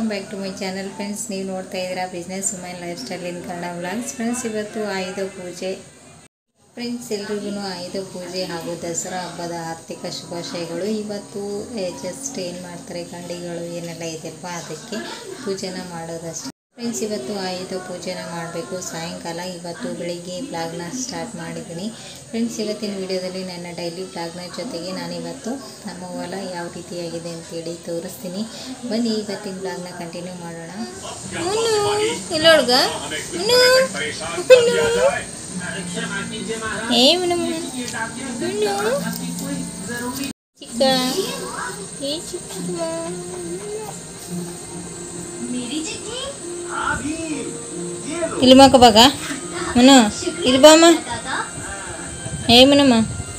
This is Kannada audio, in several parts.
Welcome back to my channel friends ನೀವು ನೋಡ್ತಾ ಇದ್ದೀರಾ business women lifestyle in Kannada vlogs friends ಇವತ್ತು ಆಯುಧ ಪೂಜೆ ಫ್ರೆಂಡ್ಸ್ ಎಲ್ರಿಗೂ ಆಯುಧ ಪೂಜೆ ಹಾಗೂ ದಸರಾ ಹಬ್ಬದ ಆರ್ಥಿಕ ಶುಭಾಶಯಗಳು ಇವತ್ತು ಜಸ್ಟ್ ಏನು ಮಾಡ್ತಾರೆ ಗಂಡಿಗಳು ಏನೆಲ್ಲ ಇದೆಯಲ್ವ ಅದಕ್ಕೆ ಪೂಜೆನ ಮಾಡೋದಷ್ಟೇ ಫ್ರೆಂಡ್ಸ್ ಇವತ್ತು ಆಯುಧ ಪೂಜೆನ ಮಾಡಬೇಕು ಸಾಯಂಕಾಲ ಇವತ್ತು ಬೆಳಿಗ್ಗೆ ಬ್ಲಾಗ್ನ ಸ್ಟಾರ್ಟ್ ಮಾಡಿದ್ದೀನಿ ಫ್ರೆಂಡ್ಸ್ ಇವತ್ತಿನ ವಿಡಿಯೋದಲ್ಲಿ ನನ್ನ ಡೈಲಿ ಬ್ಲಾಗ್ನ ಜೊತೆಗೆ ನಾನಿವತ್ತು ನಮ್ಮ ಹೊಲ ಯಾವ ರೀತಿಯಾಗಿದೆ ಅಂತೇಳಿ ತೋರಿಸ್ತೀನಿ ಬನ್ನಿ ಇವತ್ತಿನ ಬ್ಲಾಗ್ನ ಕಂಟಿನ್ಯೂ ಮಾಡೋಣ ಇಲ್ಲ ಹುಡುಗ ಏ ಚಿಕ್ಕ ಏ ಚಿಕ್ಕ ಇಲ್ಲಿ ಮಕ್ಕಬಾಗ ಮನು ಇಲ್ಲಿ ಬಾಮ್ಮ ಏ ಮನಮ್ಮ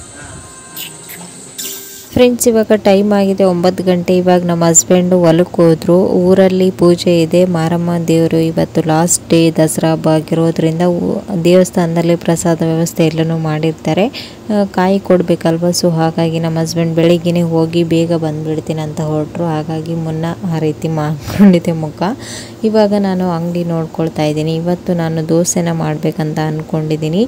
ಫ್ರೆಂಡ್ಸ್ ಇವಾಗ ಟೈಮ್ ಆಗಿದೆ ಒಂಬತ್ತು ಗಂಟೆ ಇವಾಗ ನಮ್ಮ ಹಸ್ಬೆಂಡು ಹೊಲಕ್ಕೆ ಹೋದ್ರು ಊರಲ್ಲಿ ಪೂಜೆ ಇದೆ ಮಾರಮ್ಮ ದೇವರು ಇವತ್ತು ಲಾಸ್ಟ್ ಡೇ ದಸರಾ ಹಬ್ಬ ಆಗಿರೋದ್ರಿಂದ ಊ- ದೇವಸ್ಥಾನದಲ್ಲಿ ಪ್ರಸಾದ ವ್ಯವಸ್ಥೆ ಎಲ್ಲನೂ ಮಾಡಿರ್ತಾರೆ ಆ, ಕಾಯಿ ಕೊಡಬೇಕಲ್ವ ಸೊ ಹಾಗಾಗಿ ನಮ್ಮ ಹಸ್ಬೆಂಡ್ ಬೆಳಿಗ್ಗೆನೇ ಹೋಗಿ ಬೇಗ ಬಂದುಬಿಡ್ತೀನಿ ಅಂತ ಹೊರಟ್ರು ಹಾಗಾಗಿ ಮುನ್ನ ಆ ರೀತಿ ಮಾಡ್ಕೊಂಡಿದ್ದೆ ಮುಖ ಇವಾಗ ನಾನು ಅಂಗಡಿ ನೋಡ್ಕೊಳ್ತಾ ಇದ್ದೀನಿ ಇವತ್ತು ನಾನು ದೋಸೆನ ಮಾಡಬೇಕಂತ ಅಂದ್ಕೊಂಡಿದ್ದೀನಿ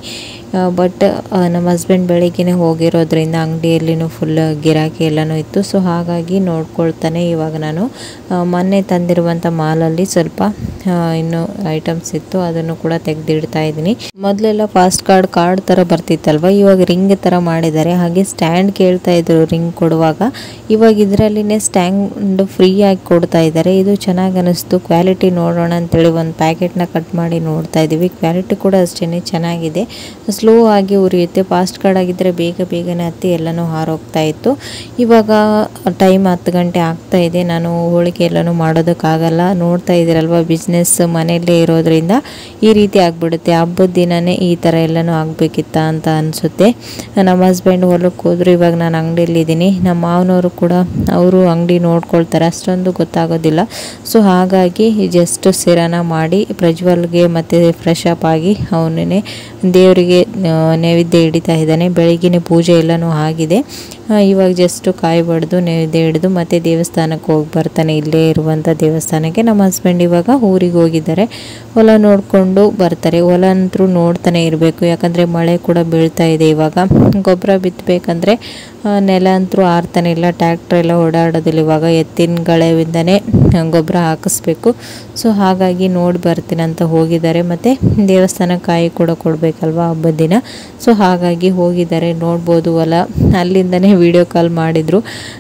ಬಟ್ ನಮ್ಮ ಹಸ್ಬೆಂಡ್ ಬೆಳಿಗ್ಗೆನೇ ಹೋಗಿರೋದ್ರಿಂದ ಅಂಗಡಿಯಲ್ಲಿನೂ ಫುಲ್ ಗಿರಾಕಿ ಎಲ್ಲನೂ ಇತ್ತು ಸೊ ಹಾಗಾಗಿ ನೋಡ್ಕೊಳ್ತಾನೆ ಇವಾಗ ನಾನು ಆ, ಮೊನ್ನೆ ತಂದಿರುವಂಥ ಮಾಲಲ್ಲಿ ಸ್ವಲ್ಪ ಆ, ಇನ್ನು ಐಟಮ್ಸ್ ಇತ್ತು ಅದನ್ನು ಕೂಡ ತೆಗೆದಿಡ್ತಾ ಇದ್ದೀನಿ ಮೊದಲೆಲ್ಲ ಫಾಸ್ಟ್ ಕಾರ್ಡ್ ಕಾರ್ಡ್ ಥರ ಬರ್ತಿತ್ತಲ್ವ ಇವಾಗ ರಿಂಗ್ ಥರ ಮಾಡಿದ್ದಾರೆ ಹಾಗೆ ಸ್ಟ್ಯಾಂಡ್ ಕೇಳ್ತಾ ಇದ್ರು ರಿಂಗ್ ಕೊಡುವಾಗ ಇವಾಗ ಇದರಲ್ಲಿನೇ ಸ್ಟ್ಯಾಂಡ್ ಫ್ರೀ ಆಗಿ ಕೊಡ್ತಾ ಇದ್ದಾರೆ ಇದು ಚೆನ್ನಾಗಿ ಅನಿಸ್ತು ಕ್ವಾಲಿಟಿ ನೋಡೋಣ ಅಂತೇಳಿ ಒಂದು ಪ್ಯಾಕೆಟ್ನ ಕಟ್ ಮಾಡಿ ನೋಡ್ತಾ ಇದ್ದೀವಿ ಕ್ವಾಲಿಟಿ ಕೂಡ ಅಷ್ಟೇ ಚೆನ್ನಾಗಿದೆ ಸ್ಲೋ ಆಗಿ ಉರಿಯುತ್ತೆ ಫಾಸ್ಟ್ ಕಾರ್ಡ್ ಆಗಿದ್ದರೆ ಬೇಗ ಬೇಗನೆ ಹತ್ತಿ ಎಲ್ಲನೂ ಹಾರೋಗ್ತಾ ಇತ್ತು ಇವಾಗ ಟೈಮ್ ಹತ್ತು ಗಂಟೆ ಆಗ್ತಾ ಇದೆ ನಾನು ಹೋಳಿಗೆ ಎಲ್ಲನೂ ಮಾಡೋದಕ್ಕಾಗಲ್ಲ ನೋಡ್ತಾ ಇದ್ದೀರಲ್ವ ಬಿಸ್ನೆಸ್ ಮನೆಯಲ್ಲೇ ಇರೋದ್ರಿಂದ ಈ ರೀತಿ ಆಗ್ಬಿಡುತ್ತೆ ಹಬ್ಬದ ದಿನನೇ ಈ ಥರ ಎಲ್ಲನೂ ಆಗಬೇಕಿತ್ತ ಅಂತ ಅನಿಸುತ್ತೆ ನಮ್ಮ ಹಸ್ಬೆಂಡ್ ಹೊಲಕ್ಕೆ ಹೋದ್ರು ಇವಾಗ ನಾನು ಅಂಗಡಿಯಲ್ಲಿದ್ದೀನಿ ನಮ್ಮ ಮಾವನವರು ಕೂಡ ಅವರು ಅಂಗಡಿ ನೋಡ್ಕೊಳ್ತಾರೆ ಅಷ್ಟೊಂದು ಗೊತ್ತಾಗೋದಿಲ್ಲ ಸೊ ಹಾಗಾಗಿ ಜಸ್ಟ್ ಸಿರಾನ ಮಾಡಿ ಪ್ರಜ್ವಲ್ಗೆ ಮತ್ತು ಫ್ರೆಶ್ ಅಪ್ ಆಗಿ ಅವನೇ ದೇವರಿಗೆ ಆ, ನೈವೇದ್ಯ ಹಿಡಿತಾ ಇದ್ದಾನೆ ಬೆಳಿಗ್ಗೆನೆ ಪೂಜೆ ಎಲ್ಲನೂ ಆಗಿದೆ ಆ, ಇವಾಗ ಜಸ್ಟ್ ಕಾಯಿ ಬಡ್ದು ನೈವೇದ್ಯ ಹಿಡಿದು ಮತ್ತೆ ದೇವಸ್ಥಾನಕ್ಕೆ ಹೋಗಿ ಬರ್ತಾನೆ ಇಲ್ಲೇ ಇರುವಂಥ ದೇವಸ್ಥಾನಕ್ಕೆ ನಮ್ಮ ಹಸ್ಬೆಂಡ್ ಇವಾಗ ಊರಿಗೆ ಹೋಗಿದ್ದಾರೆ ಹೊಲ ನೋಡಿಕೊಂಡು ಬರ್ತಾರೆ ಹೊಲ ಅಂತೂ ನೋಡ್ತಾನೆ ಇರಬೇಕು ಯಾಕಂದರೆ ಮಳೆ ಕೂಡ ಬೀಳ್ತಾ ಇದೆ ಇವಾಗ ಗೊಬ್ಬರ ಬಿತ್ತಬೇಕಂದ್ರೆ ನೆಲ ಅಂತೂ ಆರ್ತಾನೆ ಇಲ್ಲ ಟ್ಯಾಕ್ಟ್ರ್ ಎಲ್ಲ ಓಡಾಡೋದಿಲ್ಲ ಇವಾಗ ಎತ್ತಿನ ಗಳವಿಂದನೇ ಗೊಬ್ಬರ ಹಾಕಿಸ್ಬೇಕು ಸೊ ಹಾಗಾಗಿ ನೋಡಿ ಬರ್ತೀನಿ ಅಂತ ಹೋಗಿದ್ದಾರೆ ಮತ್ತು ದೇವಸ್ಥಾನ ಕಾಯಿ ಕೂಡ ಕೊಡಬೇಕಲ್ವ ಹಬ್ಬದ ದಿನ ಸೊ ಹಾಗಾಗಿ ಹೋಗಿದ್ದಾರೆ ನೋಡ್ಬೋದು ಹೊಲ ಅಲ್ಲಿಂದನೇ ವಿಡಿಯೋ ಕಾಲ್ ಮಾಡಿದರು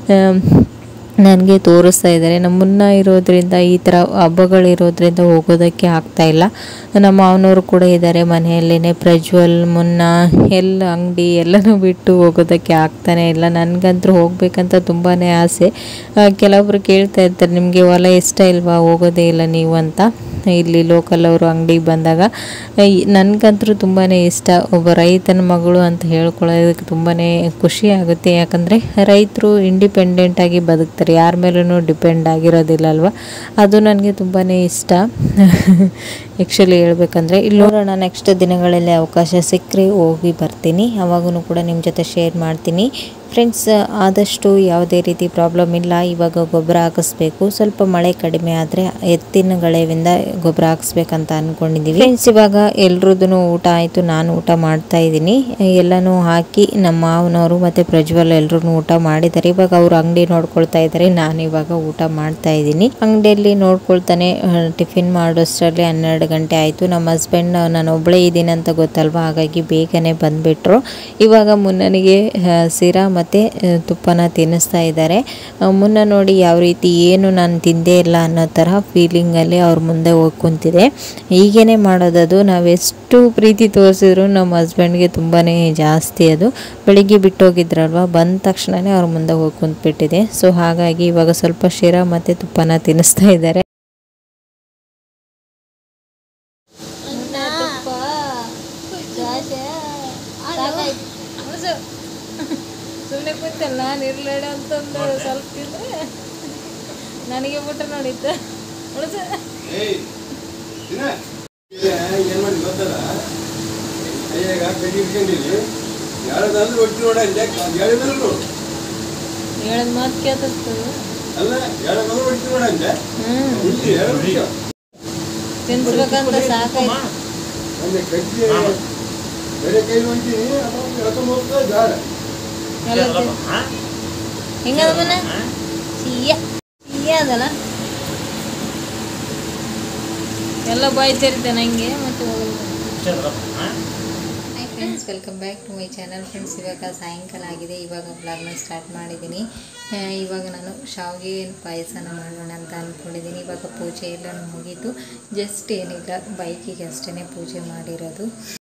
ನನಗೆ ತೋರಿಸ್ತಾ ಇದ್ದಾರೆ ನಮ್ಮ ಮುನ್ನ ಇರೋದ್ರಿಂದ ಈ ಥರ ಹಬ್ಬಗಳಿರೋದ್ರಿಂದ ಹೋಗೋದಕ್ಕೆ ಆಗ್ತಾ ಇಲ್ಲ ನಮ್ಮ ಮಾವನವರು ಕೂಡ ಇದ್ದಾರೆ ಮನೆಯಲ್ಲೇ ಪ್ರಜ್ವಲ್ ಮುನ್ನ ಎಲ್ಲ ಅಂಗಡಿ ಎಲ್ಲನೂ ಬಿಟ್ಟು ಹೋಗೋದಕ್ಕೆ ಆಗ್ತಾನೆ ಇಲ್ಲ ನನಗಂತೂ ಹೋಗ್ಬೇಕಂತ ತುಂಬಾ ಆಸೆ ಆ, ಕೆಲವೊಬ್ರು ಕೇಳ್ತಾ ಇರ್ತಾರೆ ನಿಮಗೆ ಹೊಲ ಇಷ್ಟ ಇಲ್ವಾ ಹೋಗೋದೇ ಇಲ್ಲ ನೀವು ಅಂತ ಇಲ್ಲಿ ಲೋಕಲ್ ಅವರು ಅಂಗಡಿಗೆ ಬಂದಾಗ ನನಗಂತೂ ತುಂಬಾ ಇಷ್ಟ ಒಬ್ಬ ರೈತನ ಮಗಳು ಅಂತ ಹೇಳ್ಕೊಳ್ಳೋದಕ್ಕೆ ತುಂಬಾ ಖುಷಿ ಆಗುತ್ತೆ ಯಾಕಂದರೆ ರೈತರು ಇಂಡಿಪೆಂಡೆಂಟಾಗಿ ಬದುಕ್ತಾರೆ ಯಾರ ಮೇಲೂ ಡಿಪೆಂಡ್ ಆಗಿರೋದಿಲ್ಲ ಅಲ್ವಾ ಅದು ನನಗೆ ತುಂಬಾ ಇಷ್ಟ ಆ್ಯಕ್ಚುಲಿ ಹೇಳ್ಬೇಕಂದ್ರೆ ಇಲ್ಲಿ ನೋಡೋಣ ನೆಕ್ಸ್ಟ್ ದಿನಗಳಲ್ಲಿ ಅವಕಾಶ ಸಿಕ್ಕರೆ ಹೋಗಿ ಬರ್ತೀನಿ ಅವಾಗೂ ಕೂಡ ನಿಮ್ಮ ಜೊತೆ ಶೇರ್ ಮಾಡ್ತೀನಿ ಫ್ರೆಂಡ್ಸ್ ಆದಷ್ಟು ಯಾವುದೇ ರೀತಿ ಪ್ರಾಬ್ಲಮ್ ಇಲ್ಲ ಇವಾಗ ಗೊಬ್ಬರ ಹಾಕಿಸ್ಬೇಕು ಸ್ವಲ್ಪ ಮಳೆ ಕಡಿಮೆ ಆದರೆ ಎತ್ತಿನ ಗಳವಿಂದ ಗೊಬ್ಬರ ಹಾಕಿಸ್ಬೇಕಂತ ಅಂದ್ಕೊಂಡಿದ್ದೀವಿ ಫ್ರೆಂಡ್ಸ್ ಇವಾಗ ಎಲ್ರದ್ದು ಊಟ ಆಯಿತು ನಾನು ಊಟ ಮಾಡ್ತಾ ಇದ್ದೀನಿ ಎಲ್ಲನೂ ಹಾಕಿ ನಮ್ಮ ಮಾವನವರು ಮತ್ತು ಪ್ರಜ್ವಲ್ ಎಲ್ಲರೂ ಊಟ ಮಾಡಿದ್ದಾರೆ ಇವಾಗ ಅವ್ರು ಅಂಗಡಿ ನೋಡ್ಕೊಳ್ತಾ ಇದ್ದಾರೆ ನಾನು ಇವಾಗ ಊಟ ಮಾಡ್ತಾ ಇದ್ದೀನಿ ಅಂಗಡಿಯಲ್ಲಿ ನೋಡ್ಕೊಳ್ತಾನೆ ಟಿಫಿನ್ ಮಾಡೋಷ್ಟರಲ್ಲಿ ಹನ್ನೆರಡು ಗಂಟೆ ಆಯಿತು ನಮ್ಮ ಹಸ್ಬೆಂಡ್ ನಾನು ಒಬ್ಬಳೇ ಇದ್ದೀನಿ ಅಂತ ಗೊತ್ತಲ್ವಾ ಹಾಗಾಗಿ ಬೇಗನೆ ಬಂದುಬಿಟ್ರು ಇವಾಗ ಮುನ್ನನಿಗೆ ಆ, ಸಿರಾ ಮತ್ತು ತುಪ್ಪನ ತಿನ್ನಿಸ್ತಾ ಇದ್ದಾರೆ ಆ, ಮುನ್ನ ನೋಡಿ ಯಾವ ರೀತಿ ಏನು ನಾನು ತಿಂದೇ ಇಲ್ಲ ಅನ್ನೋ ತರಹ ಫೀಲಿಂಗಲ್ಲಿ ಅವ್ರ ಮುಂದೆ ಹೋಗಿ ಕುಂತಿದೆ ಹೀಗೇನೆ ಮಾಡೋದದು ನಾವೆಷ್ಟು ಪ್ರೀತಿ ತೋರಿಸಿದ್ರು ನಮ್ಮ ಹಸ್ಬೆಂಡ್ಗೆ ತುಂಬಾ ಜಾಸ್ತಿ ಅದು ಬೆಳಿಗ್ಗೆ ಬಿಟ್ಟೋಗಿದ್ರಲ್ವ ಬಂದ ತಕ್ಷಣವೇ ಅವ್ರ ಮುಂದೆ ಹೋಗಿ ಕುಂತ್ಬಿಟ್ಟಿದೆ ಸೊ ಹಾಗಾಗಿ ಇವಾಗ ಸ್ವಲ್ಪ ಶಿರಾ ಮತ್ತು ತುಪ್ಪನ ತಿನ್ನಿಸ್ತಾ ಇದ್ದಾರೆ ಸುಮ್ಮನೆ ಕೂತಲ್ಲ ನಾನು ಇರ್ಲೇಡ ಅಂತಂದು ಸ್ವಲ್ಪ ತಿಂದ್ರೆ ನನಗೆ ಬಿಟ್ಟು ನೋಡಿದ್ದ ಉಳಿಸ ಏನ್ ಮಾಡಿ ಗೊತ್ತಲ್ಲ ಕೈಯಾಗ ಕೈ ಇಟ್ಕೊಂಡಿರಿ ಯಾರದಾದ್ರೂ ಒಟ್ಟು ನೋಡ ಹೇಳಿದ್ರು ಹೇಳದ್ ಮಾತು ಕೇಳ್ತದ ಅಲ್ಲ ಎರಡು ಮಗ ಹೊಡಿತು ನೋಡಂತೆ ಹ್ಮ್ ಇಲ್ಲಿ ಎರಡು ಹೊಡಿತು. ತಿನ್ಸ್ಬೇಕಂತ ಸಾಕಾಯ್ತು ಅಂದ್ರೆ ಕಟ್ಟಿ ಬೇರೆ ಕೈ ಹೊಂಟೀನಿ ಅವಾಗ ಎಳ್ಕೊಂಡು ಹೋಗ್ತಾ ಜಾರ ಎಲ್ಲ ತಿನ್- ಹೆಂಗದ ಮನೆ ಸಿಹಿಯ ಸಿಹಿಯ ಅದಲ್ಲ ಎಲ್ಲ ಬಾಯಿ ತೆರಿತೆ ನಂಗೆ ಮತ್ತೆ hi friends welcome back to my channel friends ಇವಾಗ ಸಾಯಂಕಾಲ ಆಗಿದೆ ಇವಾಗ ಬ್ಲಾಗ್ನ ಸ್ಟಾರ್ಟ್ ಮಾಡಿದ್ದೀನಿ ಆ, ಇವಾಗ ನಾನು ಶಾವಿಗೆ ಪಾಯಸನ ಮಾಡೋಣ ಅಂತ ಅಂದ್ಕೊಂಡಿದ್ದೀನಿ ಇವಾಗ ಪೂಜೆ ಎಲ್ಲ ಮುಗೀತು ಜಸ್ಟ್ ಏನಿಲ್ಲ ಬೈಕಿಗೆ ಅಷ್ಟೇ ಪೂಜೆ ಮಾಡಿರೋದು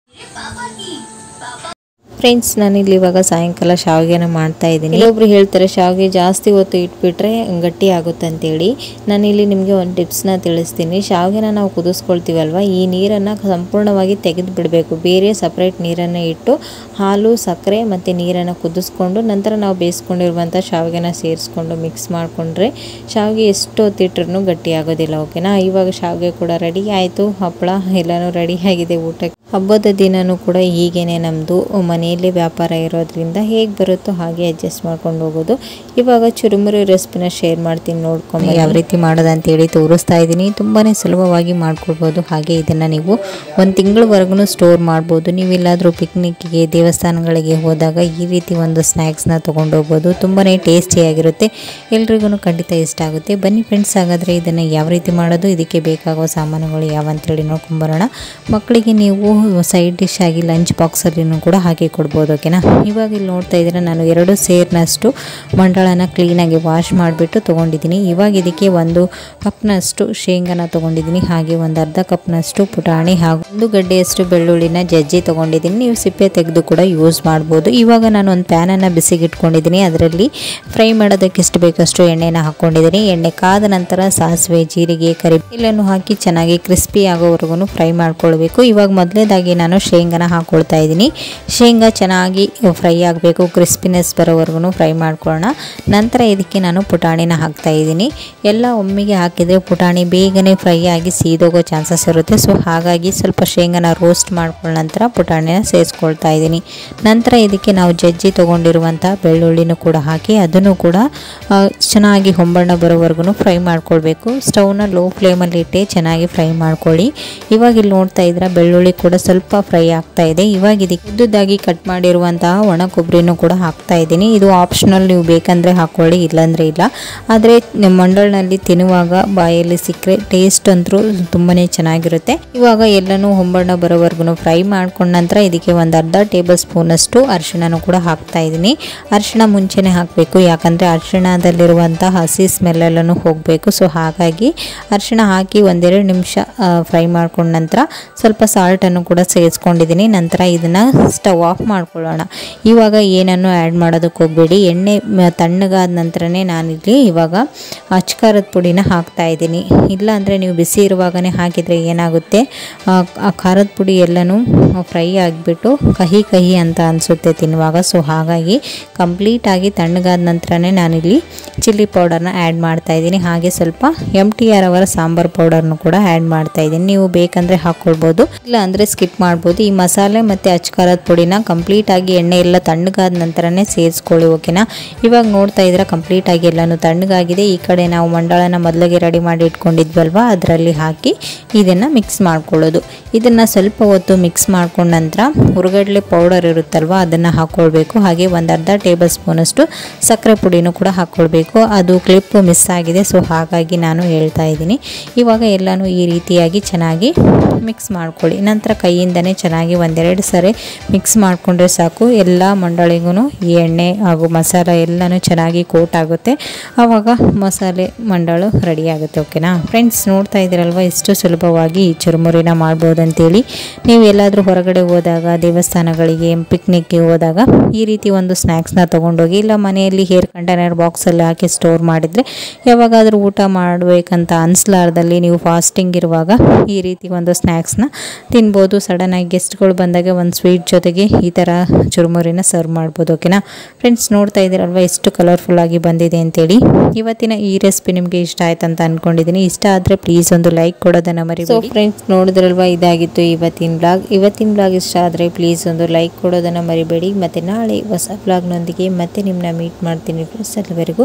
ಫ್ರೆಂಡ್ಸ್ ನಾನಿಲ್ಲಿ ಇವಾಗ ಸಾಯಂಕಾಲ ಶಾವಿಗೆನ ಮಾಡ್ತಾ ಇದ್ದೀನಿ ಒಬ್ರು ಹೇಳ್ತಾರೆ ಶಾವಿಗೆ ಜಾಸ್ತಿ ಹೊತ್ತು ಇಟ್ಬಿಟ್ರೆ ಗಟ್ಟಿ ಆಗುತ್ತೆ ಅಂತೇಳಿ ನಾನಿಲ್ಲಿ ನಿಮಗೆ ಒಂದು ಟಿಪ್ಸ್ನ ತಿಳಿಸ್ತೀನಿ ಶಾವಿಗೆನ ನಾವು ಕುದಿಸ್ಕೊಳ್ತೀವಲ್ವ ಈ ನೀರನ್ನು ಸಂಪೂರ್ಣವಾಗಿ ತೆಗೆದು ಬಿಡಬೇಕು ಬೇರೆ ಸಪ್ರೇಟ್ ನೀರನ್ನು ಇಟ್ಟು ಹಾಲು ಸಕ್ಕರೆ ಮತ್ತು ನೀರನ್ನು ಕುದಿಸ್ಕೊಂಡು ನಂತರ ನಾವು ಬೇಯಿಸ್ಕೊಂಡಿರುವಂಥ ಶಾವಿಗೆನ ಸೇರಿಸ್ಕೊಂಡು ಮಿಕ್ಸ್ ಮಾಡಿಕೊಂಡ್ರೆ ಶಾವಿಗೆ ಎಷ್ಟು ಹೊತ್ತಿಟ್ರೂ ಗಟ್ಟಿ ಆಗೋದಿಲ್ಲ ಓಕೆನಾ ಇವಾಗ ಶಾವಿಗೆ ಕೂಡ ರೆಡಿ ಆಯಿತು ಹಪ್ಪಳ ಎಲ್ಲನೂ ರೆಡಿ ಆಗಿದೆ ಊಟಕ್ಕೆ ಹಬ್ಬದ ದಿನನೂ ಕೂಡ ಹೀಗೇನೆ ನಮ್ಮದು ಮನೆಯಲ್ಲಿ ವ್ಯಾಪಾರ ಇರೋದ್ರಿಂದ ಹೇಗೆ ಬರುತ್ತೋ ಹಾಗೆ ಅಡ್ಜಸ್ಟ್ ಮಾಡ್ಕೊಂಡು ಹೋಗೋದು ಇವಾಗ ಚುರುಮುರಿ ರೆಸಿಪಿನ ಶೇರ್ ಮಾಡ್ತೀನಿ ನೋಡ್ಕೊಂಡು ಯಾವ ರೀತಿ ಮಾಡೋದಂತೇಳಿ ತೋರಿಸ್ತಾ ಇದ್ದೀನಿ ತುಂಬಾ ಸುಲಭವಾಗಿ ಮಾಡ್ಕೊಳ್ಬೋದು ಹಾಗೆ ಇದನ್ನು ನೀವು ಒಂದು ತಿಂಗಳವರೆಗೂ ಸ್ಟೋರ್ ಮಾಡ್ಬೋದು ನೀವು ಎಲ್ಲಾದರೂ ಪಿಕ್ನಿಕ್ಗೆ ದೇವಸ್ಥಾನಗಳಿಗೆ ಹೋದಾಗ ಈ ರೀತಿ ಒಂದು ಸ್ನ್ಯಾಕ್ಸ್ನ ತೊಗೊಂಡೋಗ್ಬೋದು ತುಂಬಾ ಟೇಸ್ಟಿಯಾಗಿರುತ್ತೆ ಎಲ್ರಿಗೂ ಖಂಡಿತ ಇಷ್ಟ ಆಗುತ್ತೆ ಬನ್ನಿ ಫ್ರೆಂಡ್ಸ್ ಹಾಗಾದರೆ ಇದನ್ನು ಯಾವ ರೀತಿ ಮಾಡೋದು ಇದಕ್ಕೆ ಬೇಕಾಗುವ ಸಾಮಾನುಗಳು ಯಾವ ಅಂತೇಳಿ ನೋಡ್ಕೊಂಬರೋಣ ಮಕ್ಕಳಿಗೆ ನೀವು ಸೈಡ್ ಡಿಶ್ ಆಗಿ ಲಂಚ್ ಬಾಕ್ಸಲ್ಲಿನೂ ಕೂಡ ಹಾಕಿ ಕೊಡ್ಬೋದು ಓಕೆನಾ ಇವಾಗ ಇಲ್ಲಿ ನೋಡ್ತಾ ಇದ್ದೀರಾ ನಾನು ಎರಡು ಸೇರಿನಷ್ಟು ಮಂಡಳನ ಕ್ಲೀನಾಗಿ ವಾಶ್ ಮಾಡಿಬಿಟ್ಟು ತೊಗೊಂಡಿದ್ದೀನಿ ಇವಾಗ ಇದಕ್ಕೆ ಒಂದು ಕಪ್ನಷ್ಟು ಶೇಂಗಾನ ತೊಗೊಂಡಿದ್ದೀನಿ ಹಾಗೆ ಒಂದು ಅರ್ಧ ಕಪ್ನಷ್ಟು ಪುಟಾಣಿ ಹಾಗೂ ಒಂದು ಗಡ್ಡೆಯಷ್ಟು ಬೆಳ್ಳುಳ್ಳಿನ ಜಜ್ಜಿ ತೊಗೊಂಡಿದ್ದೀನಿ ನೀವು ಸಿಪ್ಪೆ ತೆಗೆದು ಕೂಡ ಯೂಸ್ ಮಾಡ್ಬೋದು ಇವಾಗ ನಾನು ಒಂದು ಪ್ಯಾನನ್ನು ಬಿಸಿಗೆ ಇಟ್ಕೊಂಡಿದ್ದೀನಿ ಅದರಲ್ಲಿ ಫ್ರೈ ಮಾಡೋದಕ್ಕೆ ಎಷ್ಟು ಬೇಕಷ್ಟು ಎಣ್ಣೆನ ಹಾಕ್ಕೊಂಡಿದ್ದೀನಿ ಎಣ್ಣೆ ಕಾದ ನಂತರ ಸಾಸಿವೆ ಜೀರಿಗೆ ಕರಿ ಎಲ್ಲನೂ ಹಾಕಿ ಚೆನ್ನಾಗಿ ಕ್ರಿಸ್ಪಿ ಆಗೋವರೆಗೂ ಫ್ರೈ ಮಾಡ್ಕೊಳ್ಬೇಕು ಇವಾಗ ಮೊದಲೇದಾಗಿ ನಾನು ಶೇಂಗಾನ ಹಾಕ್ಕೊಳ್ತಾ ಇದ್ದೀನಿ ಶೇಂಗಾ ಚೆನ್ನಾಗಿ ಫ್ರೈ ಆಗಬೇಕು ಕ್ರಿಸ್ಪಿನೆಸ್ ಬರೋವರೆಗೂ ಫ್ರೈ ಮಾಡ್ಕೊಳ್ಳೋಣ ನಂತರ ಇದಕ್ಕೆ ನಾನು ಪುಟಾಣಿನ ಹಾಕ್ತಾ ಇದ್ದೀನಿ ಎಲ್ಲ ಒಮ್ಮೆಗೆ ಹಾಕಿದರೆ ಪುಟಾಣಿ ಬೇಗನೆ ಫ್ರೈ ಆಗಿ ಸೀದೋಗೋ ಚಾನ್ಸಸ್ ಇರುತ್ತೆ ಸೊ ಹಾಗಾಗಿ ಸ್ವಲ್ಪ ಶೇಂಗಾನ ರೋಸ್ಟ್ ಮಾಡ್ಕೊಂಡ ನಂತರ ಪುಟಾಣಿನ ಸೇರಿಸ್ಕೊಳ್ತಾ ಇದ್ದೀನಿ ನಂತರ ಇದಕ್ಕೆ ನಾವು ಜಜ್ಜಿ ತೊಗೊಂಡಿರುವಂಥ ಬೆಳ್ಳುಳ್ಳಿನೂ ಕೂಡ ಹಾಕಿ ಅದನ್ನು ಕೂಡ ಆ, ಚೆನ್ನಾಗಿ ಹೊಂಬಣ್ಣ ಬರೋವರೆಗೂ ಫ್ರೈ ಮಾಡ್ಕೊಳ್ಬೇಕು ಸ್ಟವ್ನ ಲೋ ಫ್ಲೇಮಲ್ಲಿ ಇಟ್ಟೆ ಚೆನ್ನಾಗಿ ಫ್ರೈ ಮಾಡ್ಕೊಳ್ಳಿ ಇವಾಗ ಇಲ್ಲಿ ನೋಡ್ತಾ ಇದ್ರೆ ಬೆಳ್ಳುಳ್ಳಿ ಕೂಡ ಸ್ವಲ್ಪ ಫ್ರೈ ಆಗ್ತಾ ಇದೆ ಇವಾಗ ಇದಕ್ಕೆ ಉದ್ದುದ್ದಾಗಿ ಕಟ್ ಮಾಡಿರುವಂತಹ ಒಣ ಕೊಬ್ಬರಿನೂ ಕೂಡ ಹಾಕ್ತಾ ಇದ್ದೀನಿ ಇದು ಆಪ್ಷನಲ್ ನೀವು ಬೇಕಂದರೆ ಹಾಕ್ಕೊಳ್ಳಿ ಇಲ್ಲಾಂದರೆ ಇಲ್ಲ ಆದರೆ ಮಂಡಳ್ನಲ್ಲಿ ತಿನ್ನುವಾಗ ಬಾಯಲ್ಲಿ ಸಿಕ್ಕರೆ ಟೇಸ್ಟ್ ಅಂತೂ ತುಂಬಾ ಚೆನ್ನಾಗಿರುತ್ತೆ ಇವಾಗ ಎಲ್ಲನೂ ಹೊಂಬಣ್ಣ ಬರೋವರೆಗೂ ಫ್ರೈ ಮಾಡ್ಕೊಂಡ ನಂತರ ಇದಕ್ಕೆ ಒಂದು ಅರ್ಧ ಟೇಬಲ್ ಸ್ಪೂನಷ್ಟು ಅರಿಶಿಣನೂ ಕೂಡ ಹಾಕ್ತಾ ಇದ್ದೀನಿ ಅರಿಶಿಣ ಮುಂಚೆನೇ ಹಾಕಬೇಕು ಯಾಕಂದರೆ ಅರಿಶಿಣದಲ್ಲಿರುವಂಥ ಹಸಿ ಸ್ಮೆಲ್ ಎಲ್ಲನೂ ಹೋಗಬೇಕು ಸೊ ಹಾಗಾಗಿ ಅರಿಶಿಣ ಹಾಕಿ ಒಂದೆರಡು ನಿಮಿಷ ಫ್ರೈ ಮಾಡ್ಕೊಂಡ ನಂತರ ಸ್ವಲ್ಪ ಸಾಲ್ಟನ್ನು ಕೂಡ ಸೇರಿಸ್ಕೊಂಡಿದ್ದೀನಿ ನಂತರ ಇದನ್ನು ಸ್ಟವ್ ಆಫ್ ಮಾಡ್ಕೊಳ್ಳೋಣ ಇವಾಗ ಏನನ್ನು ಆ್ಯಡ್ ಮಾಡೋದಕ್ಕೆ ಹೋಗಬೇಡಿ ಎಣ್ಣೆ ಮ- ತಣ್ಣಗಾದ ನಂತರನೇ ನಾನಿಲ್ಲಿ ಇವಾಗ ಅಚ್ಕಾರದ ಪುಡಿನ ಹಾಕ್ತಾ ಇದ್ದೀನಿ ಇಲ್ಲ ಅಂದರೆ ನೀವು ಬಿಸಿ ಇರುವಾಗನೇ ಹಾಕಿದರೆ ಏನಾಗುತ್ತೆ ಆ ಆ ಖಾರದ ಪುಡಿ ಎಲ್ಲನೂ ಫ್ರೈ ಆಗಿಬಿಟ್ಟು ಕಹಿ ಕಹಿ ಅಂತ ಅನಿಸುತ್ತೆ ತಿನ್ನುವಾಗ ಸೊ ಹಾಗಾಗಿ ಕಂಪ್ಲೀಟಾಗಿ ತಣ್ಣಗಾದ ನಂತರನೇ ನಾನಿಲ್ಲಿ ಚಿಲ್ಲಿ ಪೌಡರ್ನ ಆ್ಯಡ್ ಮಾಡ್ತಾ ಇದ್ದೀನಿ ಹಾಗೆ ಸ್ವಲ್ಪ ಎಮ್ ಟಿ ಆರ್ ಅವರ ಸಾಂಬಾರ್ ಪೌಡರ್ನು ಕೂಡ ಆ್ಯಡ್ ಮಾಡ್ತಾ ಇದ್ದೀನಿ ನೀವು ಬೇಕಂದರೆ ಹಾಕ್ಕೊಳ್ಬೋದು ಇಲ್ಲ ಅಂದರೆ ಸ್ಕಿಪ್ ಮಾಡ್ಬೋದು ಈ ಮಸಾಲೆ ಮತ್ತು ಅಚ್ಕಾರದ ಪುಡಿನ ಕಂಪ್ಲೀಟಾಗಿ ಎಣ್ಣೆ ಎಲ್ಲ ತಣ್ಣಗಾದ ನಂತರನೇ ಸೇರಿಸ್ಕೊಳ್ಳಿ ಓಕೆನಾ ಇವಾಗ ನೋಡ್ತಾ ಇದ್ರೆ ಕಂಪ್ಲೀಟಾಗಿ ಎಲ್ಲನೂ ತಣ್ಣಗಾಗಿದೆ ಈ ಕಡೆ ನಾವು ಮಂಡಳನ ಮೊದಲಿಗೆ ರೆಡಿ ಮಾಡಿ ಇಟ್ಕೊಂಡಿದ್ವಲ್ವ ಅದರಲ್ಲಿ ಹಾಕಿ ಇದನ್ನು ಮಿಕ್ಸ್ ಮಾಡ್ಕೊಳ್ಳೋದು ಇದನ್ನು ಸ್ವಲ್ಪ ಹೊತ್ತು ಮಿಕ್ಸ್ ಮಾಡ್ಕೊಂಡ ನಂತರ ಹುರುಗಡ್ಲೆ ಪೌಡರ್ ಇರುತ್ತಲ್ವ ಅದನ್ನು ಹಾಕ್ಕೊಳ್ಬೇಕು ಹಾಗೆ ಒಂದು ಅರ್ಧ ಟೇಬಲ್ ಸ್ಪೂನಷ್ಟು ಸಕ್ಕರೆ ಪುಡಿನೂ ಕೂಡ ಹಾಕ್ಕೊಳ್ಬೇಕು ಅದು ಕ್ಲಿಪ್ ಮಿಸ್ ಆಗಿದೆ ಸೊ ಹಾಗಾಗಿ ನಾನು ಹೇಳ್ತಾ ಇದ್ದೀನಿ ಇವಾಗ ಎಲ್ಲನೂ ಈ ರೀತಿಯಾಗಿ ಚೆನ್ನಾಗಿ ಮಿಕ್ಸ್ ಮಾಡ್ಕೊಳ್ಳಿ ನಂತರ ಕೈಯಿಂದನೇ ಚೆನ್ನಾಗಿ ಒಂದೆರಡು ಸರಿ ಮಿಕ್ಸ್ ಮಾಡಿಕೊಂಡ್ರೆ ಸಾಕು ಎಲ್ಲ ಮಂಡಳಿಗೂ ಈ ಎಣ್ಣೆ ಹಾಗೂ ಮಸಾಲ ಎಲ್ಲನೂ ಚೆನ್ನಾಗಿ ಕೋಟ್ ಆಗುತ್ತೆ ಆವಾಗ ಮಸಾಲೆ ಮಂಡಳು ರೆಡಿ ಆಗುತ್ತೆ ಓಕೆನಾ ಫ್ರೆಂಡ್ಸ್ ನೋಡ್ತಾ ಇದ್ದೀರಲ್ವ ಎಷ್ಟು ಸುಲಭವಾಗಿ ಈ ಚುರುಮುರಿನ ಮಾಡ್ಬೋದು ಅಂತೇಳಿ ನೀವು ಎಲ್ಲಾದರೂ ಹೊರಗಡೆ ಹೋದಾಗ ದೇವಸ್ಥಾನಗಳಿಗೆ ಪಿಕ್ನಿಕ್ಗೆ ಹೋದಾಗ ಈ ರೀತಿ ಒಂದು ಸ್ನ್ಯಾಕ್ಸ್ನ ತೊಗೊಂಡೋಗಿ ಇಲ್ಲ ಮನೆಯಲ್ಲಿ ಹೇರ್ ಕಂಟೈನರ್ ಬಾಕ್ಸಲ್ಲಿ ಹಾಕಿ ಸ್ಟೋರ್ ಮಾಡಿದರೆ ಯಾವಾಗಾದರೂ ಊಟ ಮಾಡಬೇಕಂತ ಅನಿಸ್ಲಾರ್ದಲ್ಲಿ ನೀವು ಫಾಸ್ಟಿಂಗ್ ಇರುವಾಗ ಈ ರೀತಿ ಒಂದು ಸ್ನ್ಯಾಕ್ಸ್ನ ತಿನ್ಬೋದು ಸಡನ್ನಾಗಿ ಗೆಸ್ಟ್ಗಳು ಬಂದಾಗ ಒಂದು ಸ್ವೀಟ್ ಜೊತೆಗೆ ಈ ಥರ ಚುರುಮುರಿನ ಸರ್ವ್ ಮಾಡ್ಬೋದು ಓಕೆನಾ ಫ್ರೆಂಡ್ಸ್ ನೋಡ್ತಾ ಇದ್ದೀರಲ್ವ ಎಷ್ಟು ಕಲರ್ಫುಲ್ ಆಗಿ ಬಂದಿದೆ ಅಂತೇಳಿ ಇವತ್ತಿನ ಈ ರೆಸಿಪಿ ನಿಮಗೆ ಇಷ್ಟ ಆಯ್ತು ಅಂತ ಅನ್ಕೊಂಡಿದ್ದೀನಿ ಇಷ್ಟ ಆದರೆ ಪ್ಲೀಸ್ ಒಂದು ಲೈಕ್ ಕೊಡೋದನ್ನು ಮರಿ ಸೊ ಫ್ರೆಂಡ್ಸ್ ನೋಡಿದ್ರಲ್ವ ಇದಾಗಿತ್ತು ಇವತ್ತಿನ ಬ್ಲಾಗ್ ಇವತ್ತಿನ ಬ್ಲಾಗ್ ಇಷ್ಟ ಆದರೆ ಪ್ಲೀಸ್ ಒಂದು ಲೈಕ್ ಕೊಡೋದನ್ನು ಮರಿಬೇಡಿ ಮತ್ತು ನಾಳೆ ಹೊಸ ಬ್ಲಾಗ್ನೊಂದಿಗೆ ಮತ್ತೆ ನಿಮ್ಮನ್ನ ಮೀಟ್ ಮಾಡ್ತೀನಿ ಫ್ರೆಂಡ್ಸ್ ಅಲ್ಲಿವರೆಗೂ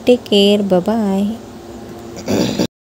ಟೇಕ್ ಕೇರ್ ಬಾಯ್